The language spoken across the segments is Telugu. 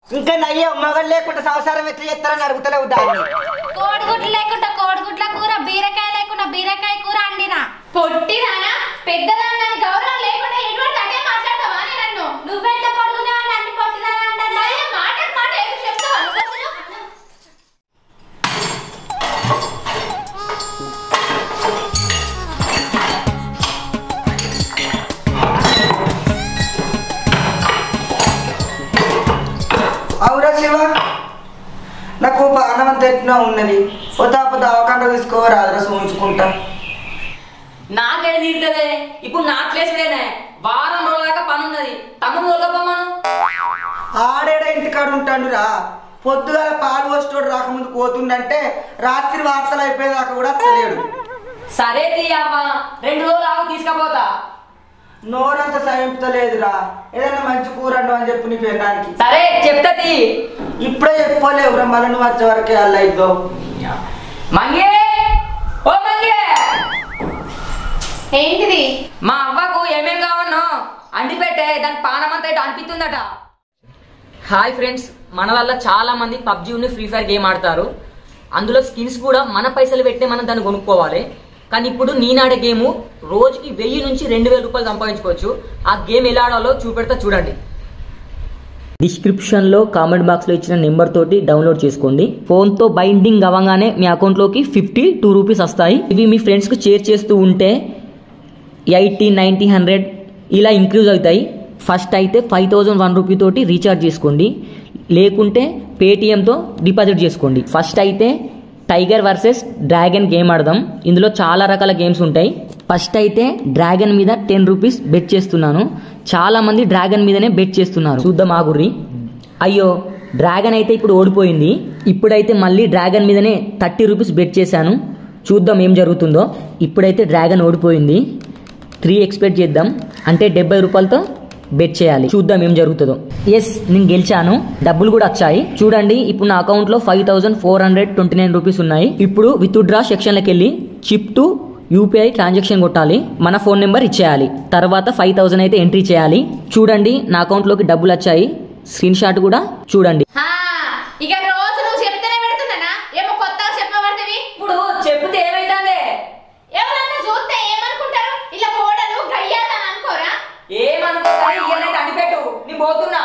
ఇంకా నయ్యే మగలు లేకుండా సంసారం ఎట్లా చేస్తారని అడుగుతలేవు దాన్ని కోడిగుడ్లు లేకుండా కోడిగుడ్ల కూర బీరకాయ లేకుండా బీరకాయ కూర అండినా పొట్టిదానా పెద్దదాన్ని గౌరవం లేకుండా ఎటువంటి అదే మాట్లాడతావా అని నన్ను నువ్వెంత పడుకునేవాడిని అన్ని పొట్టిదానా అంటాను మాట మాట ఏదో చెప్తావా నువ్వు అసలు? అవురా శివ నాకు బాణం అంత ఎట్లా ఉన్నది పోతాప దవాఖాన తీసుకోరాదురా సూచించుకుంటా నాకే తీరుతుందే ఇప్పుడు నా ప్లేస్లేనే వారం రోజుల దాకా పని ఉన్నది తమ్ముడు తోలుకోమను ఆడేడ ఇంటికాడ ఉంటాడురా పొద్దుగాల పాలు వస్తోడు రాకముందు పోతుండంటే రాత్రి వార్తలు అయిపోయేదాకా కూడా తెలియడు సరే తీయవ్వ రెండు రోజులు ఆగు తీసుకపోతా నోరంత సహించలేదురా ఏదైనా మంచి కూర అండు అని చెప్పు నీ పెళ్ళానికి సరే చెప్తా తీ ఇప్పుడే చెప్పలేవురా మళ్ళీ నువ్వు వచ్చే వరకే అల్ల ఇద్దో మంగే ఓ మంగే ఏంటిది మా అవ్వకు ఏమేం కావన్నో అంటి పెట్టే దాని పానమంతా ఇటు అనిపిస్తుందట హాయ్ ఫ్రెండ్స్ మన వల్ల చాలా మంది పబ్జి ఉన్న ఫ్రీ ఫైర్ గేమ్ ఆడతారు అందులో స్కిన్స్ కూడా మన పైసలు పెట్టే మనం దాన్ని కొనుక్కోవాలి కానీ ఇప్పుడు నేనాడే గేమ్ రోజుకి వెయ్యి నుంచి రెండు వేల రూపాయలు సంపాదించుకోవచ్చు ఆ గేమ్ ఎలా ఆడాలో చూపెడతా చూడండి డిస్క్రిప్షన్లో కామెంట్ బాక్స్లో ఇచ్చిన నెంబర్ తోటి డౌన్లోడ్ చేసుకోండి ఫోన్తో బైండింగ్ అవ్వగానే మీ అకౌంట్లోకి ఫిఫ్టీ టూ రూపీస్ వస్తాయి ఇవి మీ ఫ్రెండ్స్కి షేర్ చేస్తూ ఉంటే ఎయిటీ నైంటీ హండ్రెడ్ ఇలా ఇంక్రీజ్ అవుతాయి ఫస్ట్ అయితే ఫైవ్ థౌజండ్ వన్ రూపీ తోటి రీఛార్జ్ చేసుకోండి లేకుంటే పేటిఎంతో డిపాజిట్ చేసుకోండి ఫస్ట్ అయితే టైగర్ వర్సెస్ డ్రాగన్ గేమ్ ఆడదాం ఇందులో చాలా రకాల గేమ్స్ ఉంటాయి ఫస్ట్ అయితే డ్రాగన్ మీద టెన్ రూపీస్ బెట్ చేస్తున్నాను చాలా మంది డ్రాగన్ మీదనే బెట్ చేస్తున్నారు చూద్దాం ఆగుర్రి అయ్యో డ్రాగన్ అయితే ఇప్పుడు ఓడిపోయింది ఇప్పుడైతే మళ్ళీ డ్రాగన్ మీదనే థర్టీ రూపీస్ బెట్ చేశాను చూద్దాం ఏం జరుగుతుందో ఇప్పుడైతే డ్రాగన్ ఓడిపోయింది త్రీ ఎక్స్పెక్ట్ చేద్దాం అంటే డెబ్బై రూపాయలతో బెట్ చేయాలి చూద్దాం ఏం జరుగుతుందో ఎస్ నేను గెలిచాను డబ్బులు కూడా వచ్చాయి చూడండి ఇప్పుడు నా అకౌంట్ లో five thousand four hundred twenty nine rupees ఉన్నాయి ఇప్పుడు విత్ డ్రా సెక్షన్లోకి వెళ్ళి చిప్ టు యూపీఐ ట్రాన్సాక్షన్ కొట్టాలి మన ఫోన్ నెంబర్ ఇచ్చేయాలి తర్వాత ఫైవ్ థౌసండ్ అయితే ఎంట్రీ చేయాలి చూడండి నా అకౌంట్ లోకి డబ్బులు వచ్చాయి స్క్రీన్ షాట్ కూడా చూడండి హా, ఇక రోజు నువ్వు చెప్తేనే పెడుతున్నానా ఏమో కొత్తగా చెప్పబడుతుంది ఇప్పుడు చెప్తే ఏమైతుంది ఎవరన్నా చూస్తే ఏమనుకుంటారు ఇలా కోడలు గయ్యాలని అనుకోరా ఏమనుకుంటా ఇయ్యాలైతే అనిపెట్టు నీ పోతున్నా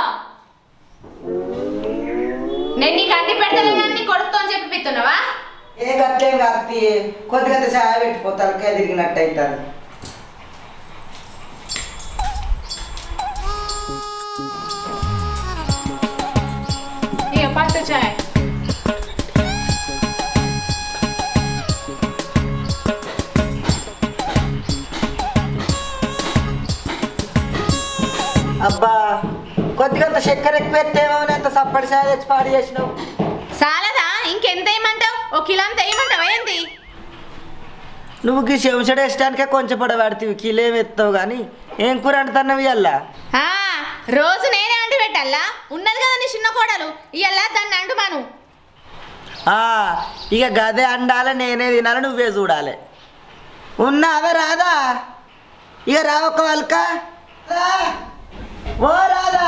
నేను నీకు అడ్డి పెడతానని కొడుకుతో అని చెప్పి పెడుతున్నావా ఏ గట్లేం కాస్తి కొద్దిగా చాయ్ పెట్టిపోతారు కే తిరిగినట్టు అవుతారు ఇక పట్టు చాయ్ అబ్బా కొద్దిగా చక్కెర ఎక్కువ ఎత్తేమో అంత సప్పటి చాయ్ తెచ్చి పాడు చేసినావు సాలదా ఇంకెంత వేయమంటావు ఒక కిలో అంత వేయమంటావా ఏంది నువ్వు గీ చెంచడు వేసడానికే కొంచెం పడబడుతుంది కిలేం ఎత్తావు కానీ ఏం కూర అంటున్నావు ఇయ్యాల ఆ, రోజు నేనే అంటు పెట్టాలా ఉన్నది కదా నీ చిన్న కోడలు ఇయ్యాల దాన్ని అంటుమాను ఇక గదే అండాలి నేనే తినాలి నువ్వే చూడాలి ఉన్నావే రాదా ఇక రా ఒక్క వాళ్ళక ఓ రాదా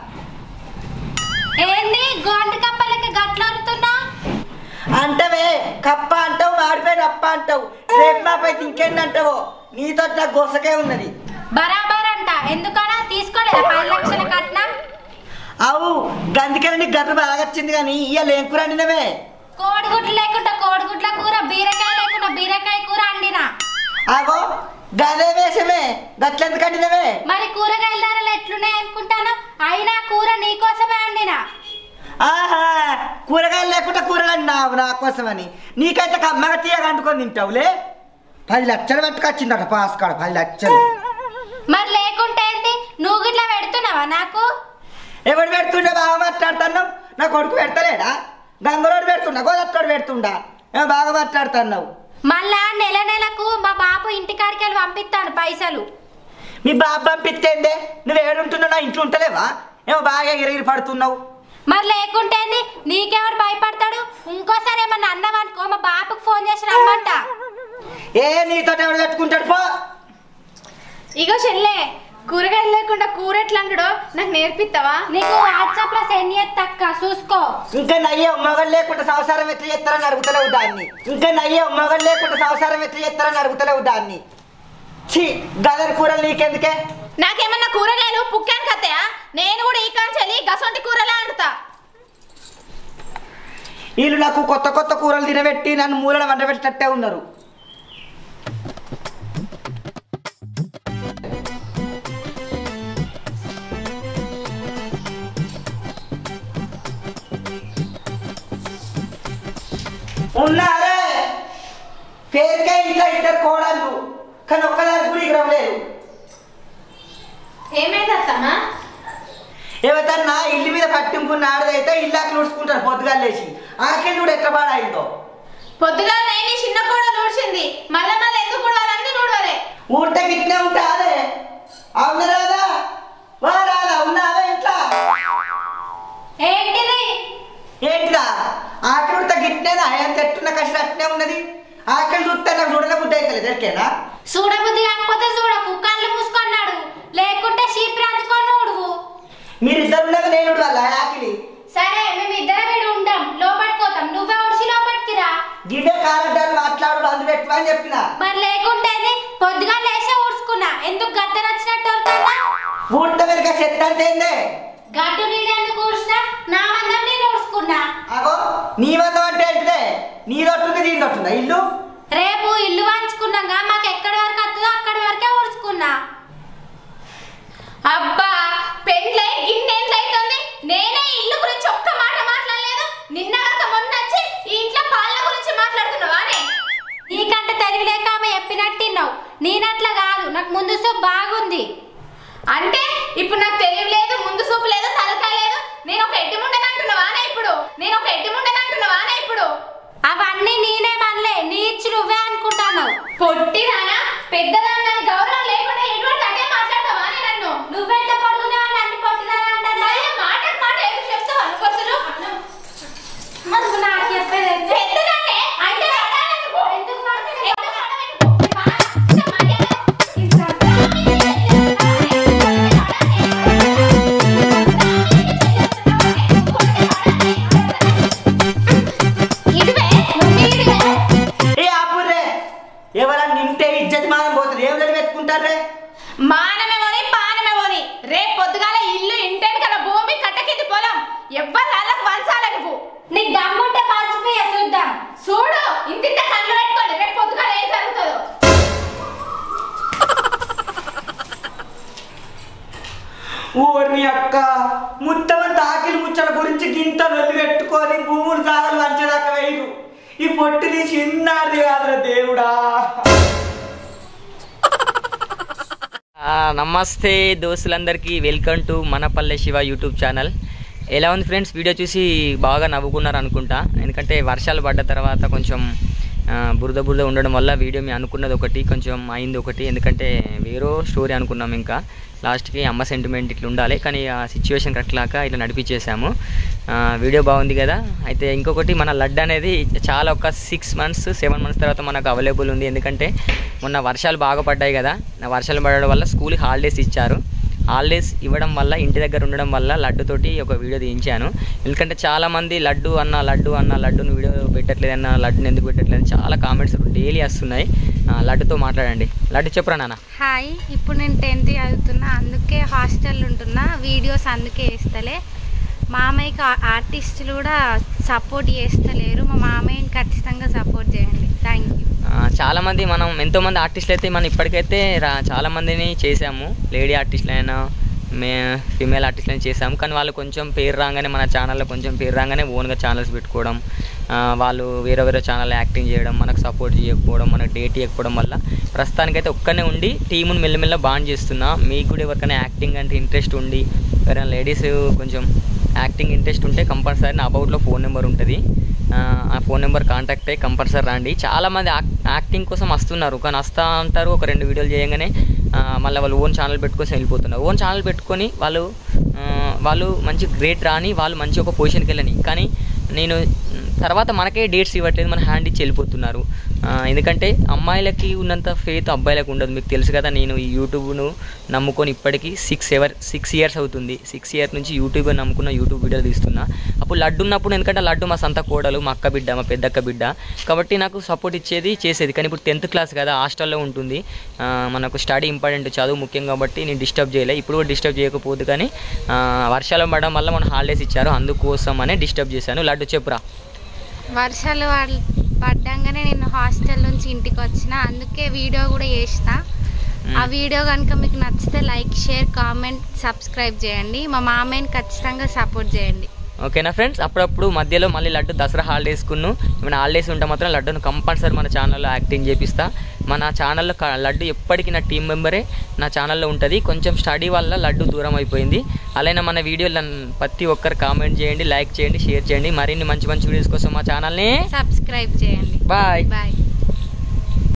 ఏంది గోండు కప్పలకి గట్లరుతున్నా అంటవే కప్ప అంటావు మాడిపోయిన అప్ప అంటావు రేపు మాపైతే ఇంకేంటి అంటావో నీతో నాకు గొసకే ఉన్నది బరాబర్ అంట ఎందుకనా తీసుకోలేదా పది లక్షల కట్నం అవు గందికని నీకు గర్ర బాగా వచ్చింది కానీ ఇవాళ ఏం కూర అండినవే కోడిగుడ్లు లేకుండా కోడిగుడ్ల కూర బీరకాయ లేకుండా బీరకాయ కూర అండినా ఆగో గదే వేషమే గట్లెందుకు అండినవే మరి కూరగాయల ధరలు ఎట్లున్నాయి అనుకుంటాను అయినా కూర నీకోసమే అండినా ఆహా కూరగాయలు లేకుండా కూరలు అన్నావు నా కోసమని నీకైతే కమ్మగా తీయగా అంటుకొని తింటావులే పది లక్షలు పట్టుకొచ్చిందట పాస్ కాడ పది లక్షలు మరి లేకుంటే ఏంటి నువ్వు గిట్లా పెడుతున్నావా నాకు ఎవడు పెడుతుండే బాగా మాట్లాడుతున్నావు నా కొడుకు పెడతలేడా గంగరోడు పెడుతుండా గోదత్తోడు పెడుతుండా ఏమో బాగా మాట్లాడుతున్నావు మళ్ళా నెల నెలకు మా బాపు ఇంటికాడికి వెళ్ళి పంపిస్తాను పైసలు మీ బాబు పంపిస్తేందే నువ్వు ఏడుంటున్నావు నా ఇంట్లో ఉంటలేవా ఏమో బాగా ఎగిరిగిరి పడుతున్నావు మరి లేకుంటే ఏంది? నీకెవడు భయపడతాడు ఇంకోసారి ఏమన్నా అన్నావు అనుకో మా బాపుకు ఫోన్ చేసి రమ్మంట ఏ నీతో ఎవడు పెట్టుకుంటాడు పో ఇగో చెల్లె కూరగాయలు లేకుండా కూర ఎట్లా అంటాడో నాకు నేర్పిస్తావా నీకు వాట్సాప్ లో సెండ్ చేస్తా చూసుకో ఇంకా నయ్యే మగలు లేకుండా సంసారం ఎట్లా చేస్తారని అడుగుతలేవు దాన్ని ఇంకా నయ్యే మగలు లేకుండా సంసారం ఎట్లా చేస్తారని అడుగుతలేవు దాన్ని ఛీ గదర్ కూరలు నీకెందుకే నాకేమన్నా కూరగాయలు పుక్కానికి అత్తయా నేను కూడా ఈ కాంచెలి గసొంటి కూరలా అంటుతా వీళ్ళు నాకు కొత్త కొత్త కూరలు తినబెట్టి నన్ను మూలన వండబెట్టినట్టే ఉన్నారు ఉన్నారే పేరుకే ఇంకా ఇద్దరు కోడళ్ళు కానీ ఒక్కదాని కూడా ఇక్కడ లేదు ఏమైంది అత్తమ్మా ఏవతన్నా ఇల్లు మీద పట్టింపున్న ఆడదైతే ఇల్లాకి ఊడ్చుకుంటారు పొద్దుగా లేచి ఆకెళ్ళి కూడా ఎట్లా పాడైందో పొద్దుగా నేను చిన్న కూడా నూడ్చింది మళ్ళా మళ్ళీ ఎందుకు నూడాలన్నీ నూడవలే ఊరితే గిట్నే ఉంటాదే అవును రాదా వా రాదా ఉన్నావా ఇంట్లో ఏంటిది ఏంటిదా ఆకలి ఉడత గిట్నేనా ఎంత ఎట్టున్న కష్టం అట్నే ఉన్నది ఆకలి చూస్తే నాకు చూడలే బుద్ధి అవుతుంది దొరికేనా చూడబుద్ధి కాకపోతే చూడకు కళ్ళు మూసుకున్నాడు లేకుంటే షీప్ రాజుకొని నువ్వు మీరిద్దరు ఉన్నాక నేను వాళ్ళ ఆకిలి సరే మేము ఇద్దరం ఇక్కడ ఉంటాం లోపడిపోతాం నువ్వే ఉడిచి లోపలికిరా గిడే కాలంటారు మాట్లాడు అందు పెట్టు అని చెప్పిన మరి లేకుంటే ఏంది? పొద్దుగా లేచే ఊడ్చుకున్నా ఎందుకు గద్ద నచ్చినట్టు వరుకున్నా? ఊడత వెనుక చెత్త అంటే ఏందే గడ్డు నీళ్ళు ఎందుకు ఊడ్చినా నా మందం నేను ఊడ్చుకున్నా అగో నీ వద్ద అంటే ఏంటిదే నీ దొట్టుంది దీని దొట్టుందా ఇల్లు రేపు ఇల్లు వాంచుకున్నాగా మాకు ఎక్కడి వరకు వస్తుందో అక్కడి వరకే ఊడ్చుకున్నా అబ్బా పెళ్ళై గిన్నెంట్లు అవుతుంది నేనే ఇల్లు గురించి ఒక్క మాట మాట్లాడలేదు నిన్న కాక మొన్న వచ్చి ఈ ఇంట్లో పాలన గురించి మాట్లాడుతున్నావానే నీకంటే తెలివి లేక ఆమె చెప్పినట్టున్నావు నేనట్లా కాదు నాకు ముందు సూప్ బాగుంది అంటే ఇప్పుడు నాకు తెలివి లేదు ముందు సూపు లేదు తలకాయ లేదు నేను ఒక ఎడ్డి ముండని అంటున్నావానే ఇప్పుడు నేను ఒక ఎడ్డి ముండని అంటున్నావానే ఇప్పుడు అవన్నీ నేనే మనలే నీ ఇచ్చి నువ్వే అనుకుంటున్నావు పొట్టిదానా పెద్దదాన్ని గౌరవం లేకుండా ఎటువంటి అదే మాట్లాడతావా నన్ను నువ్వెంత పడుకునేవాడిని అన్ని పొట్టిదానా అంటున్నా మాట మాట ఎందుకు చెప్తావు అనుకోసలు మరి నువ్వు నాకు చెప్పేది పెద్దదాన్నే అంటే ఎందుకు ఇదివే నువ్వు ఇదివే ఏ ఆపుర్రే ఎవరన్నా నింటే ఇజ్జత్ మానం పోతుంది ఏం లేదు పెట్టుకుంటారే మానమేమోని పానమేమోని రేపు పొద్దుగాల ఇల్లు ఇంటేను కదా భూమి కట్టకింది పొలం ఎవ్వరు వాళ్ళకు వంచాల నువ్వు నీకు దమ్ముంటే పంచిపోయే చూద్దాం చూడు ఇంటింత కళ్ళు పెట్టుకోండి రేపు పొద్దుగాల ఏం జరుగుతుందో ఓర్ని అక్క ముత్తమంత ఆకిలి ముచ్చల గురించి గింత వెళ్ళి పెట్టుకొని భూములు జాగలు వంచేదాకా వేయరు ఈ పొట్టిది చిన్నది కాదురా దేవుడా ఆ, నమస్తే దోస్తులందరికీ welcome to Manapalle Shiva YouTube channel ఎలా ఉంది ఫ్రెండ్స్ వీడియో చూసి బాగా నవ్వుకున్నారు అనుకుంటా ఎందుకంటే వర్షాలు పడ్డ తర్వాత కొంచెం ఆ, బురద బురద ఉండడం వల్ల వీడియో మీ అనుకున్నది ఒకటి కొంచెం అయింది ఒకటి ఎందుకంటే వేరో స్టోరీ అనుకున్నాం ఇంకా లాస్ట్కి అమ్మ సెంటిమెంట్ ఇట్లా ఉండాలి కానీ ఆ సిచ్యువేషన్ కరెక్ట్ లాగా ఇట్లా నడిపించేసాము ఆ, వీడియో బాగుంది కదా అయితే ఇంకొకటి మన లడ్డు అనేది చాలా ఒక సిక్స్ మంత్స్ సెవెన్ మంత్స్ తర్వాత మనకు అవైలబుల్ ఉంది ఎందుకంటే మొన్న వర్షాలు బాగా పడ్డాయి కదా ఆ వర్షాలు పడడం వల్ల స్కూల్కి హాలిడేస్ ఇచ్చారు హాలిడేస్ ఇవ్వడం వల్ల ఇంటి దగ్గర ఉండడం వల్ల లడ్డుతోటి ఒక వీడియో తీయించాను ఎందుకంటే చాలామంది లడ్డు అన్న లడ్డు అన్న లడ్డును వీడియో పెట్టట్లేదు అన్న లడ్డుని ఎందుకు పెట్టట్లేదు అని చాలా కామెంట్స్ డైలీ వస్తున్నాయి ఆ, లడ్డుతో మాట్లాడండి లడ్డు చెప్పురా నాన్న హాయ్ ఇప్పుడు నేను టెన్త్ చదువుతున్నా అందుకే హాస్టల్ ఉంటున్నా వీడియోస్ అందుకే వేస్తలే మామయ్యకి ఆ- ఆర్టిస్టులు కూడా సపోర్ట్ చేస్తలేరు మా మామయ్యని ఖచ్చితంగా సపోర్ట్ చేయండి థ్యాంక్ యూ ఆ, చాలామంది మనం ఎంతోమంది ఆర్టిస్టులు అయితే మనం ఇప్పటికైతే రా చాలామందిని చేసాము లేడీ ఆర్టిస్టులు అయినా మే ఫీమేల్ ఆర్టిస్టులు అయినా చేసాము కానీ వాళ్ళు కొంచెం పేరు రాగానే మన ఛానల్లో కొంచెం పేరు రాగానే ఓన్గా ఛానల్స్ పెట్టుకోవడం ఆ, వాళ్ళు వేరే వేరే ఛానల్ యాక్టింగ్ చేయడం మనకు సపోర్ట్ చేయకపోవడం మనకు డేట్ ఇవ్వకపోవడం వల్ల ప్రస్తుతానికైతే ఒక్కనే ఉండి టీమును మెల్లమెల్ల బాండ్ చేస్తున్నా మీకు కూడా ఎవరికైనా యాక్టింగ్ అంటే ఇంట్రెస్ట్ ఉండి ఎవరైనా లేడీస్ కొంచెం యాక్టింగ్ ఇంట్రెస్ట్ ఉంటే కంపల్సరీ నా అబౌట్లో ఫోన్ నెంబర్ ఉంటుంది ఆ, ఆ ఫోన్ నెంబర్ కాంటాక్ట్ అయ్యి కంపల్సరీ రండి చాలామంది యాక్ యాక్టింగ్ కోసం వస్తున్నారు కానీ వస్తూ ఉంటారు ఒక రెండు వీడియోలు చేయగానే ఆ, మళ్ళీ వాళ్ళు ఓన్ ఛానల్ పెట్టుకొని వెళ్ళిపోతున్నారు ఓన్ ఛానల్ పెట్టుకొని వాళ్ళు ఆ, వాళ్ళు మంచి గ్రేట్ రాని వాళ్ళు మంచి ఒక పొజిషన్కి వెళ్ళని కానీ నేను మ్, తర్వాత మనకే డేట్స్ ఇవ్వట్లేదు మన హ్యాండ్ ఇచ్చి వెళ్ళిపోతున్నారు ఆ, ఎందుకంటే అమ్మాయిలకి ఉన్నంత ఫేత్ అబ్బాయిలకు ఉండదు మీకు తెలుసు కదా నేను ఈ యూట్యూబ్ను నమ్ముకొని ఇప్పటికీ సిక్స్ ఎవర్ సిక్స్ ఇయర్స్ అవుతుంది సిక్స్ ఇయర్స్ నుంచి యూట్యూబ్ నమ్ముకున్న యూట్యూబ్ వీడియోలు తీస్తున్నా అప్పుడు లడ్డు ఉన్నప్పుడు ఎందుకంటే లడ్డు మా సొంత కోడలు మా అక్క బిడ్డ మా పెద్దక్క బిడ్డ కాబట్టి నాకు సపోర్ట్ ఇచ్చేది చేసేది కానీ ఇప్పుడు టెన్త్ క్లాస్ కదా హాస్టల్లో ఉంటుంది ఆ, మనకు స్టడీ ఇంపార్టెంట్ చదువు ముఖ్యం కాబట్టి నేను డిస్టర్బ్ చేయలే ఇప్పుడు కూడా డిస్టర్బ్ చేయకపోదు కానీ ఆ, వర్షాలు పడడం వల్ల మన హాలిడేస్ ఇచ్చారు అందుకోసం అనే డిస్టర్బ్ చేశాను లడ్డు చెప్పురా వర్షాలు పడ- పడ్డంగానే నేను హాస్టల్ నుంచి ఇంటికి వచ్చిన అందుకే వీడియో కూడా చేసిన ఆ వీడియో కనుక మీకు నచ్చితే లైక్ షేర్ కామెంట్ సబ్స్క్రైబ్ చేయండి మా మామయ్యని ఖచ్చితంగా సపోర్ట్ చేయండి ఓకేనా ఫ్రెండ్స్ అప్పుడప్పుడు మధ్యలో మళ్ళీ లడ్డు దసరా హాలిడేస్కును ఏమైనా హాలిడేస్ ఉంటే మాత్రం లడ్డును కంపల్సరీ మన ఛానల్లో యాక్టింగ్ చేపిస్తా మన ఛానల్లో క- లడ్డు ఎప్పటికీ నా టీం మెంబరే నా ఛానల్లో ఉంటుంది కొంచెం స్టడీ వల్ల లడ్డు దూరం అయిపోయింది అలానే మన వీడియోలు ప్రతి ఒక్కరు కామెంట్ చేయండి లైక్ చేయండి షేర్ చేయండి మరిన్ని మంచి మంచి వీడియోస్ కోసం మా ఛానల్ని సబ్స్క్రైబ్ చేయండి బాయ్ బాయ్